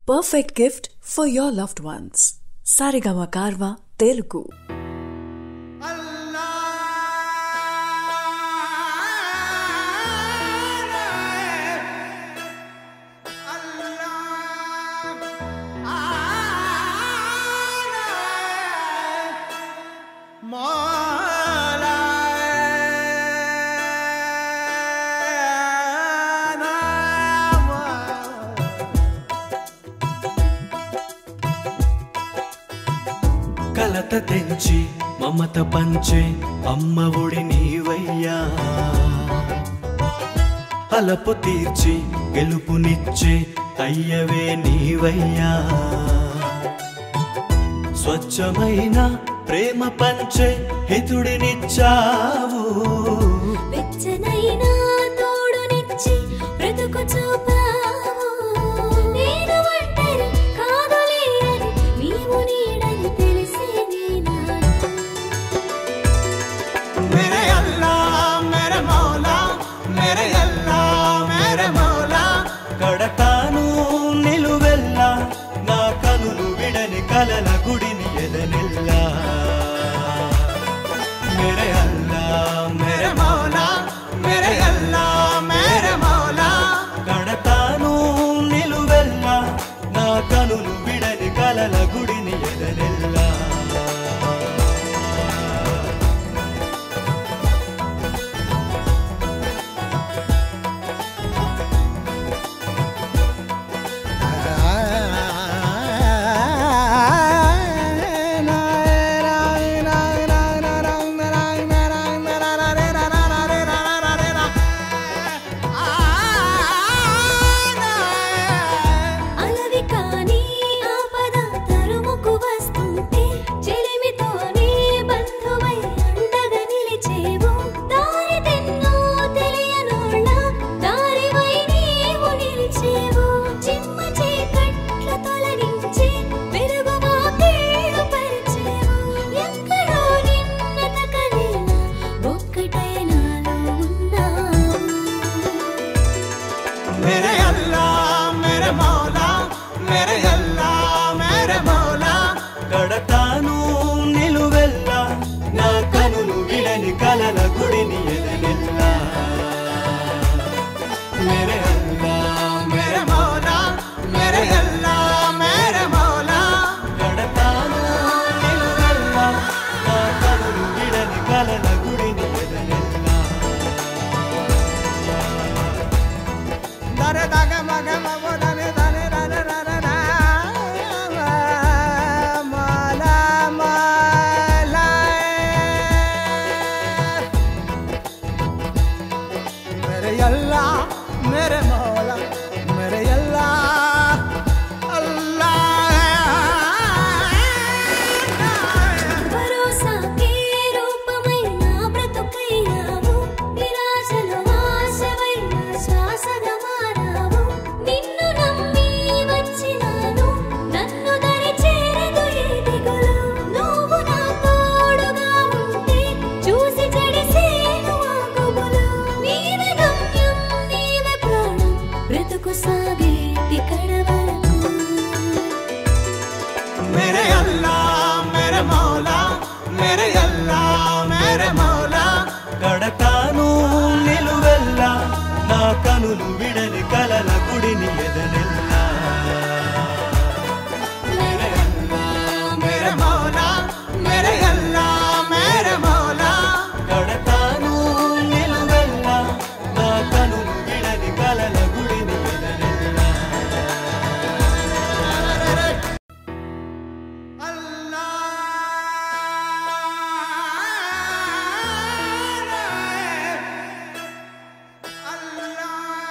perfect gift for your loved ones. Sarigama Karva Telugu. కలత తెంచి మమత పంచే అమ్మ ఒడి నీవయ్యా అలపు తీర్చి గెలుపునిచ్చే అయ్యవే నీవయ్యా స్వచ్ఛమైన ప్రేమ పంచే హితుడినిచ్చావు వెచ్చనైనా తోడునిచ్చి బ్రతుకు చూపావు నేను ఒంటరి కాదులే అని నీవు నీడని తెలిసేది నాకు मेरे अल्लाह मेरे मौला मेरे अल्लाह मेरे मौला కడతాను నిలువెల్ల నా కనులు విడని కలల గుడిని ఎదనెల్లా मेरे अल्लाह मेरे मौला मेरे अल्लाह मेरे मौला కడతాను నిలువెల్ల నా కనులు విడని కలల గుడిని ఎదనెల్లా అలవి కాని ఆపద తరుముకు వస్తుంటే చెలిమితోనే బంధువై అండగా నిలిచేవు దారి తెన్నో తెలియనోళ్ళ దారివై నీవు నిలిచేవు చిమ్మ చీకట్ల తొలగించి వెలుగుగా కీడు పరిచేవు ఎక్కడో నిన్నత కనేలా ఒక్కటై నాలో ఉన్నావు मेरे अल्लाह मेरे मौला मेरे